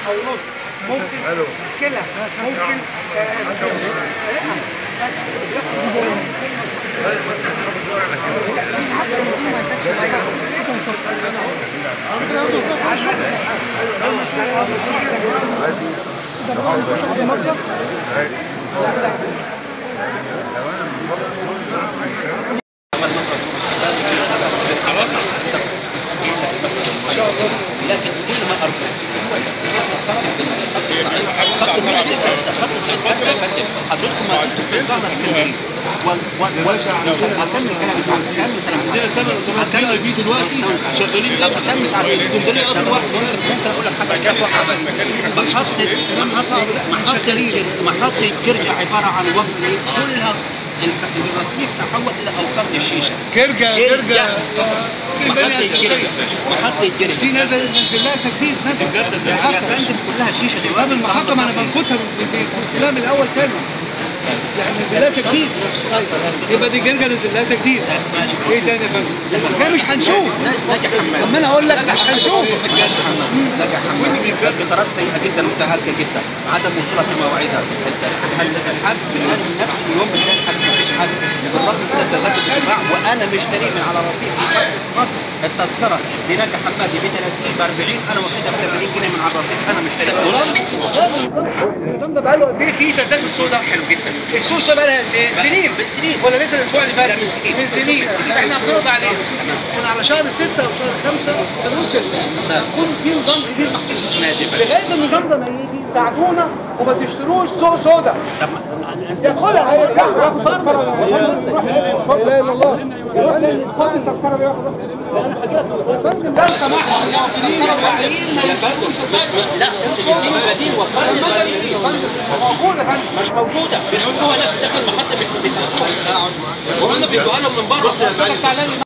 او نص ممكن مشكله ممكن لكن كل ما ارجو هو خط الصعيد خط الصعيد الكارثه خط الصعيد كارثه يا فندم حضرتك ما زلتوا في ظهر اسكندريه وال وال وال هكمل كلامي ساعه هكمل كلامي هكمل فيه دلوقتي شغالين لما اكمل ساعه اسكندريه طب اكتر واحد ممكن ممكن اقول لك حاجه كده واقعه بس محطه محطه محطه محطه جرجا عباره عن وقت إيه؟ كلها الك- الرصيف تحول الى اوكار الشيشه كرجة كرجة محطه جرجا محطه جرجا في نزل نزل لها تجديد نزل يا يا فندم كلها شيشه دلوقتي باب المحطه ما انا بنكتها بالكلام الاول تاني يعني نزل لها تجديد يبقى دي جرجه نزل لها تجديد ماشي ايه تاني يا فندم؟ احنا مش هنشوف نجح حماد طب ما انا اقول لك مش هنشوف نجح حماد نجح حماد القطارات سيئه جدا متهالكه جدا عدم وصولها في مواعيدها ال- الحجز بنقل نفس اليوم بتلاقي الحجز مفيش حجز بالرغم من كده التذاكر بتتباع وانا مشتري من على رصيف محطه مصر التذكره لنجح حماد ب 30 ب 40 انا واخدها ب 80 جنيه من على الرصيف انا مشتري النظام ده بقاله قد ايه فيه تذاكر سوداء حلو جدا السوسه بقى لها قد ايه؟ سنين من سنين ولا لسه الاسبوع اللي فات؟ لا، من سنين. من سنين احنا بنقضي عليه كنا على شهر 6 وشهر 5 كانوا 6 يكون في نظام جديد محطوط ماشي فندم. لغايه النظام ده ما يجي ساعدونا وما تشتروش سوق سودا ياخدها هيرجعوا ياخد تذكره يروح لا اله الا الله يروح خد التذكره وياخد يا فندم لو سمحت يا فندم لا انت تديني بديل وفر لي البديل موجود يا فندم مش موجوده بيحطوها هناك داخل المحطه بيحطوها وهم بيدوها لهم من بره